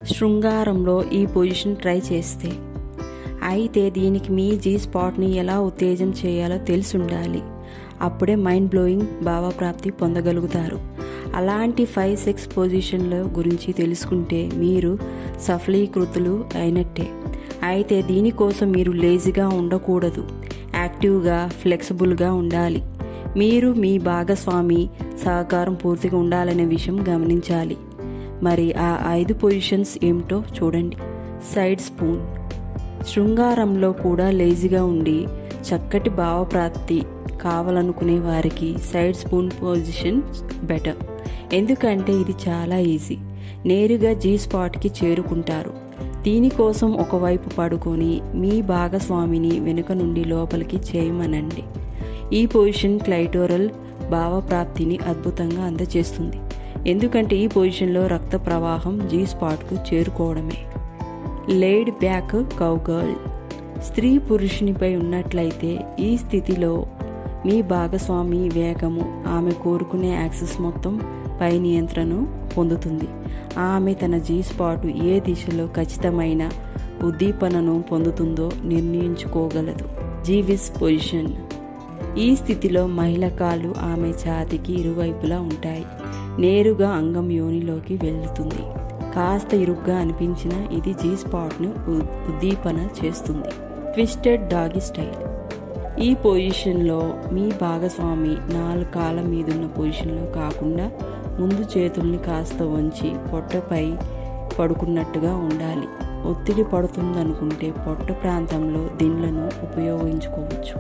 శృంగారంలో ఈ position try చేస్తే అయితే దీనికి మీ జీ స్పాట్ని ఎలా ఉత్తేజం చేయాలో తెలిసి ఉండాలి అప్పుడే మైండ్ బ్లోయింగ్ భావప్రాప్తి పొందగలుగుతారు అలాంటి ఫైవ్ సిక్స్ పొజిషన్ల గురించి తెలుసుకుంటే మీరు సఫలీకృతులు అయినట్టే అయితే దీనికోసం మీరు లేజీగా ఉండకూడదు యాక్టివ్గా ఫ్లెక్సిబుల్గా ఉండాలి మీరు మీ భాగస్వామి సహకారం పూర్తిగా ఉండాలనే విషయం గమనించాలి మరి ఆ ఐదు పొజిషన్స్ ఏమిటో చూడండి సైడ్ స్పూన్ శృంగారంలో కూడా లేజీగా ఉండి చక్కటి భావప్రాప్తి కావాలనుకునే వారికి సైడ్ స్పూన్ పొజిషన్ బెటర్ ఎందుకంటే ఇది చాలా ఈజీ నేరుగా జీ స్పాట్కి చేరుకుంటారు దీనికోసం ఒకవైపు పడుకొని మీ భాగస్వామిని వెనుక నుండి లోపలికి చేయమనండి ఈ పొజిషన్ క్లైటోరల్ భావప్రాప్తిని అద్భుతంగా అందజేస్తుంది ఎందుకంటే ఈ పొజిషన్లో రక్త ప్రవాహం జీ స్పాట్కు చేరుకోవడమే లేడ్ బ్యాక్ కౌగర్ల్ స్త్రీ పురుషునిపై ఉన్నట్లయితే ఈ స్థితిలో మీ భాగస్వామి వేగము ఆమె కోరుకునే యాక్సెస్ మొత్తం పై నియంత్రణను పొందుతుంది ఆమె తన జీ స్పాట్ ఏ దిశలో ఖచ్చితమైన ఉద్దీపనను పొందుతుందో నిర్ణయించుకోగలదు జీవిస్ పొజిషన్ ఈ స్థితిలో మహిళ కాళ్ళు ఆమె ఛాతికి ఇరువైపులా ఉంటాయి నేరుగా అంగం యోనిలోకి వెళ్తుంది కాస్త ఇరుగ్గా అనిపించిన ఇది జీ స్పాట్ను ఉద్దీపన చేస్తుంది ట్విస్టెడ్ డాగి స్టైల్ ఈ పొజిషన్లో మీ భాగస్వామి నాలుగు కాళ్ళ మీదున్న పొజిషన్లో కాకుండా ముందు చేతుల్ని కాస్త వంచి పొట్టపై పడుకున్నట్టుగా ఉండాలి ఒత్తిడి పడుతుందనుకుంటే పొట్ట ప్రాంతంలో దిండ్లను ఉపయోగించుకోవచ్చు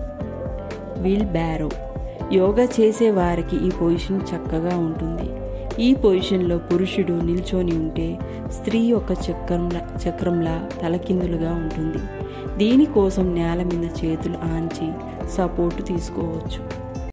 వీల్ బ్యారో యోగా చేసే వారికి ఈ పొజిషన్ చక్కగా ఉంటుంది ఈ పొజిషన్లో పురుషుడు నిల్చొని ఉంటే స్త్రీ ఒక చక్రంలా చక్రంలా తలకిందులుగా ఉంటుంది దీనికోసం నేల మీద చేతులు ఆంచి సపోర్టు తీసుకోవచ్చు